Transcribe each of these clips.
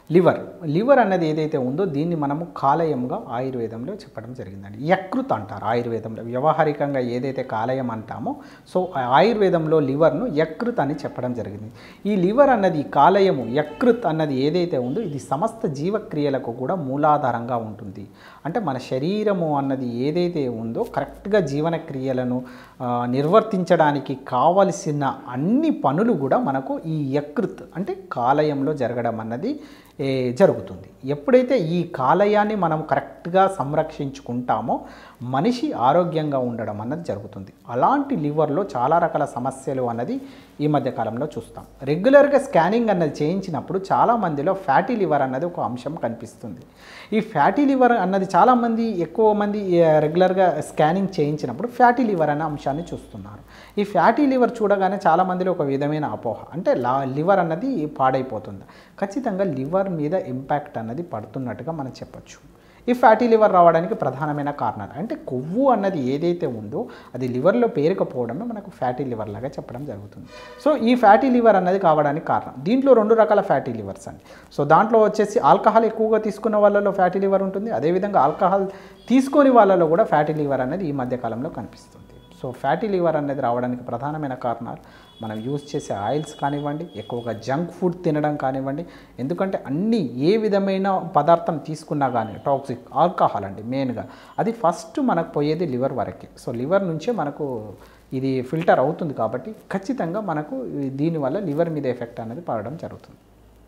liver liver అన్నది ఏదైతే ఉందో దీన్ని మనము కాలయంగా ఆయుర్వేదంలో చెప్పడం జరిగిందండి యకృత్ అంటారు ఆయుర్వేదంలో వ్యవహారికంగా ఏదైతే కాలయం అంటామో సో ఆయుర్వేదంలో లివర్ను యకృత్ అని చెప్పడం జరిగింది ఈ లివర్ అన్నది కాలయము యకృత్ అన్నది ఏదైతే ఉందో ఇది సమస్త జీవక్రియలకు కూడా మూలాధారంగా ఉంటుంది అంటే మన శరీరము అన్నది ఏదైతే ఉందో కరెక్ట్గా జీవన క్రియలను ఆ, నిర్వర్తించడానికి కావలసిన అన్ని పనులు కూడా మనకు ఈ యకృత్ అంటే కాలయంలో జరగడం అన్నది ఏ, జరుగుతుంది ఎప్పుడైతే ఈ కాలయాన్ని మనం కరెక్ట్గా సంరక్షించుకుంటామో మనిషి ఆరోగ్యంగా ఉండడం అన్నది జరుగుతుంది అలాంటి లివర్లో చాలా రకాల సమస్యలు అన్నది ఈ మధ్య కాలంలో చూస్తాం రెగ్యులర్గా స్కానింగ్ అన్నది చేయించినప్పుడు చాలా మందిలో ఫ్యాటీ లివర్ అన్నది ఒక అంశం కనిపిస్తుంది ఈ ఫ్యాటీ లివర్ అన్నది చాలామంది ఎక్కువ మంది ఆ, రెగ్యులర్గా స్కానింగ్ చేయించినప్పుడు ఫ్యాటీ లివర్ అనే అంశాన్ని చూస్తున్నారు ఈ ఫ్యాటీ లివర్ చూడగానే చాలా మందిలో ఒక విధమైన అపోహ అంటే లా లివర్ అన్నది పాడైపోతుంది ఖచ్చితంగా లివర్ మీద ఇంపాక్ట్ అన్నది పడుతున్నట్టుగా మనం చెప్పొచ్చు ఈ ఫ్యాటీ లివర్ రావడానికి ప్రధానమైన కారణాలు అంటే కొవ్వు అన్నది ఏదైతే ఉందో అది లివర్లో పేరుకపోవడమే మనకు ఫ్యాటీ లివర్ లాగా చెప్పడం జరుగుతుంది సో ఈ ఫ్యాటీ లివర్ అన్నది కావడానికి కారణం దీంట్లో రెండు రకాల ఫ్యాటీ లివర్స్ అండి సో దాంట్లో వచ్చేసి ఆల్కహాల్ ఎక్కువగా తీసుకున్న వాళ్ళలో ఫ్యాటీ లివర్ ఉంటుంది అదేవిధంగా ఆల్కహాల్ తీసుకొని వాళ్ళలో కూడా ఫ్యాటీ లివర్ అనేది ఈ మధ్య కాలంలో కనిపిస్తుంది సో ఫ్యాటీ లివర్ అనేది రావడానికి ప్రధానమైన కారణాలు మనం యూజ్ చేసే ఆయిల్స్ కానివ్వండి ఎక్కువగా జంక్ ఫుడ్ తినడం కానివ్వండి ఎందుకంటే అన్ని ఏ విధమైన పదార్థం తీసుకున్నా కానీ టాక్సిక్ ఆల్కహాల్ అండి మెయిన్గా అది ఫస్ట్ మనకు పోయేది లివర్ వరకే సో లివర్ నుంచే మనకు ఇది ఫిల్టర్ అవుతుంది కాబట్టి ఖచ్చితంగా మనకు దీనివల్ల లివర్ మీద ఎఫెక్ట్ అనేది పడడం జరుగుతుంది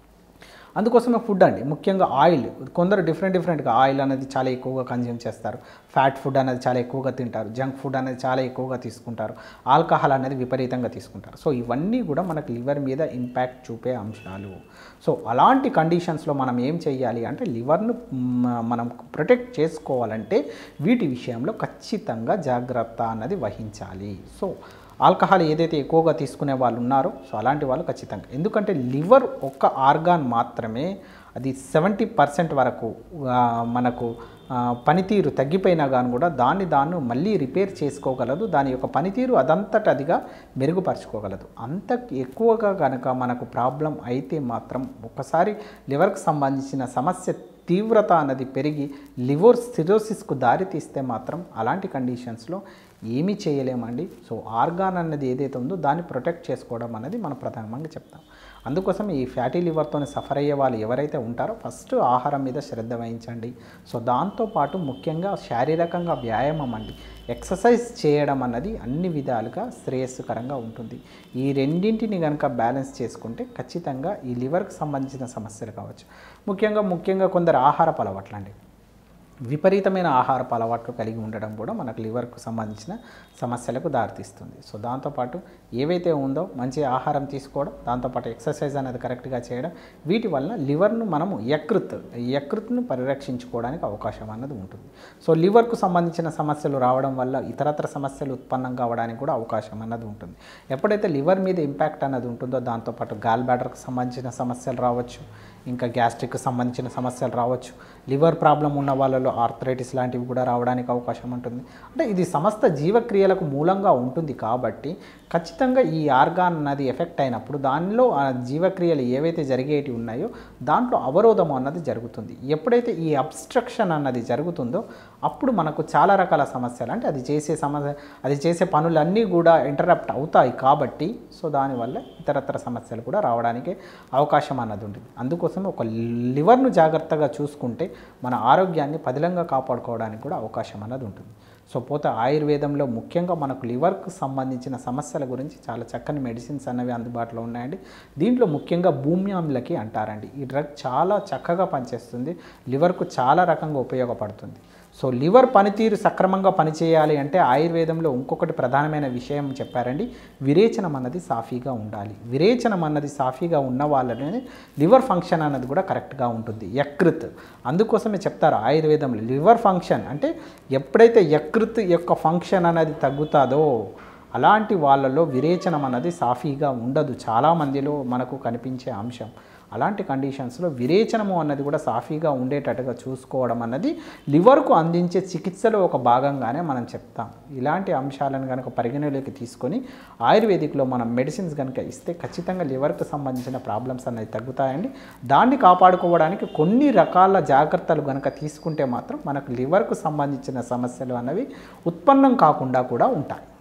అందుకోసమే ఫుడ్ అండి ముఖ్యంగా ఆయిల్ కొందరు డిఫరెంట్ డిఫరెంట్గా ఆయిల్ అనేది చాలా ఎక్కువగా కన్జ్యూమ్ చేస్తారు ఫ్యాట్ ఫుడ్ అనేది చాలా ఎక్కువగా తింటారు జంక్ ఫుడ్ అనేది చాలా ఎక్కువగా తీసుకుంటారు ఆల్కహాల్ అనేది విపరీతంగా తీసుకుంటారు సో ఇవన్నీ కూడా మనకు లివర్ మీద ఇంపాక్ట్ చూపే అంశాలు సో అలాంటి కండిషన్స్లో మనం ఏం చేయాలి అంటే లివర్ను మ్, మనం ప్రొటెక్ట్ చేసుకోవాలంటే వీటి విషయంలో ఖచ్చితంగా జాగ్రత్త అన్నది వహించాలి సో ఆల్కహాల్ ఏదైతే ఎక్కువగా తీసుకునే వాళ్ళు ఉన్నారో సో అలాంటి వాళ్ళు ఖచ్చితంగా ఎందుకంటే లివర్ ఒక్క ఆర్గాన్ మాత్రమే అది సెవెంటీ పర్సెంట్ వరకు ఆ, మనకు ఆ, పనితీరు తగ్గిపోయినా కానీ కూడా దాన్ని దాన్ని మళ్ళీ రిపేర్ చేసుకోగలదు దాని యొక్క పనితీరు అదంతట అదిగా మెరుగుపరచుకోగలదు అంత ఎక్కువగా కనుక మనకు ప్రాబ్లం అయితే మాత్రం ఒకసారి లివర్కి సంబంధించిన సమస్య తీవ్రత అన్నది పెరిగి లివర్ సిరోసిస్కు దారితీస్తే మాత్రం అలాంటి కండిషన్స్లో ఏమీ చేయలేమండి సో ఆర్గాన్ అన్నది ఏదైతే ఉందో దాన్ని ప్రొటెక్ట్ చేసుకోవడం అనేది మనం ప్రధానంగా చెప్తాం అందుకోసం ఈ ఫ్యాటీ లివర్తో సఫర్ అయ్యే వాళ్ళు ఎవరైతే ఉంటారో ఫస్ట్ ఆహారం మీద శ్రద్ధ వహించండి సో దాంతోపాటు ముఖ్యంగా శారీరకంగా వ్యాయామం అండి ఎక్సర్సైజ్ చేయడం అన్నది అన్ని విధాలుగా శ్రేయస్కరంగా ఉంటుంది ఈ రెండింటిని కనుక బ్యాలెన్స్ చేసుకుంటే ఖచ్చితంగా ఈ లివర్కి సంబంధించిన సమస్యలు కావచ్చు ముఖ్యంగా ముఖ్యంగా కొందరు ఆహారపు అలవాట్లు అండి విపరీతమైన ఆహారపు అలవాట్లు కలిగి ఉండడం కూడా మనకు లివర్కు సంబంధించిన సమస్యలకు దారితీస్తుంది సో దాంతోపాటు ఏవైతే ఉందో మంచి ఆహారం తీసుకోవడం దాంతోపాటు ఎక్సర్సైజ్ అనేది కరెక్ట్గా చేయడం వీటి వలన లివర్ను మనము యకృత్ యకృత్ను పరిరక్షించుకోవడానికి అవకాశం అన్నది ఉంటుంది సో లివర్కు సంబంధించిన సమస్యలు రావడం వల్ల ఇతరత్ర సమస్యలు ఉత్పన్నం కావడానికి కూడా అవకాశం అన్నది ఉంటుంది ఎప్పుడైతే లివర్ మీద ఇంపాక్ట్ అన్నది ఉంటుందో దాంతోపాటు గాల్ బ్యాడర్కి సంబంధించిన సమస్యలు రావచ్చు ఇంకా గ్యాస్ట్రిక్కి సంబంధించిన సమస్యలు రావచ్చు లివర్ ప్రాబ్లం ఉన్న వాళ్ళలో ఆర్థరైటిస్ లాంటివి కూడా రావడానికి అవకాశం ఉంటుంది అంటే ఇది సమస్త జీవక్రియలకు మూలంగా ఉంటుంది కాబట్టి ఖచ్చితంగా ఈ ఆర్గాన్ అన్నది ఎఫెక్ట్ అయినప్పుడు దానిలో ఆ జీవక్రియలు ఏవైతే జరిగేటివి ఉన్నాయో దాంట్లో అవరోధం అన్నది జరుగుతుంది ఎప్పుడైతే ఈ అబ్స్ట్రక్షన్ అన్నది జరుగుతుందో అప్పుడు మనకు చాలా రకాల సమస్యలు అంటే అది చేసే సమస్య అది చేసే పనులన్నీ కూడా ఇంటరప్ట్ అవుతాయి కాబట్టి సో దానివల్ల ఇతరత్ర సమస్యలు కూడా రావడానికి అవకాశం అన్నది ఉంటుంది అందుకోసం ఒక లివర్ను జాగ్రత్తగా చూసుకుంటే మన ఆరోగ్యాన్ని పదిలంగా కాపాడుకోవడానికి కూడా అవకాశం అన్నది ఉంటుంది సో పోతే ఆయుర్వేదంలో ముఖ్యంగా మనకు లివర్కు సంబంధించిన సమస్యల గురించి చాలా చక్కని మెడిసిన్స్ అనేవి అందుబాటులో ఉన్నాయండి దీంట్లో ముఖ్యంగా భూమ్యాంలకి అంటారండి ఈ డ్రగ్ చాలా చక్కగా పనిచేస్తుంది లివర్కు చాలా రకంగా ఉపయోగపడుతుంది సో లివర్ పనితీరు సక్రమంగా పనిచేయాలి అంటే ఆయుర్వేదంలో ఇంకొకటి ప్రధానమైన విషయం చెప్పారండి విరేచనం అన్నది సాఫీగా ఉండాలి విరేచనం అన్నది సాఫీగా ఉన్న వాళ్ళనే లివర్ ఫంక్షన్ అన్నది కూడా కరెక్ట్గా ఉంటుంది యకృత్ అందుకోసమే చెప్తారు ఆయుర్వేదంలో లివర్ ఫంక్షన్ అంటే ఎప్పుడైతే యకృత్ యొక్క ఫంక్షన్ అనేది తగ్గుతుందో అలాంటి వాళ్ళలో విరేచనం అన్నది సాఫీగా ఉండదు చాలామందిలో మనకు కనిపించే అంశం అలాంటి కండిషన్స్లో విరేచనము అన్నది కూడా సాఫీగా ఉండేటట్టుగా చూసుకోవడం అన్నది లివర్కు అందించే చికిత్సలో ఒక భాగంగానే మనం చెప్తాం ఇలాంటి అంశాలను కనుక పరిగణలోకి తీసుకొని ఆయుర్వేదిక్లో మనం మెడిసిన్స్ కనుక ఇస్తే ఖచ్చితంగా లివర్కు సంబంధించిన ప్రాబ్లమ్స్ అనేది తగ్గుతాయండి దాన్ని కాపాడుకోవడానికి కొన్ని రకాల జాగ్రత్తలు కనుక తీసుకుంటే మాత్రం మనకు లివర్కు సంబంధించిన సమస్యలు అన్నవి ఉత్పన్నం కాకుండా కూడా ఉంటాయి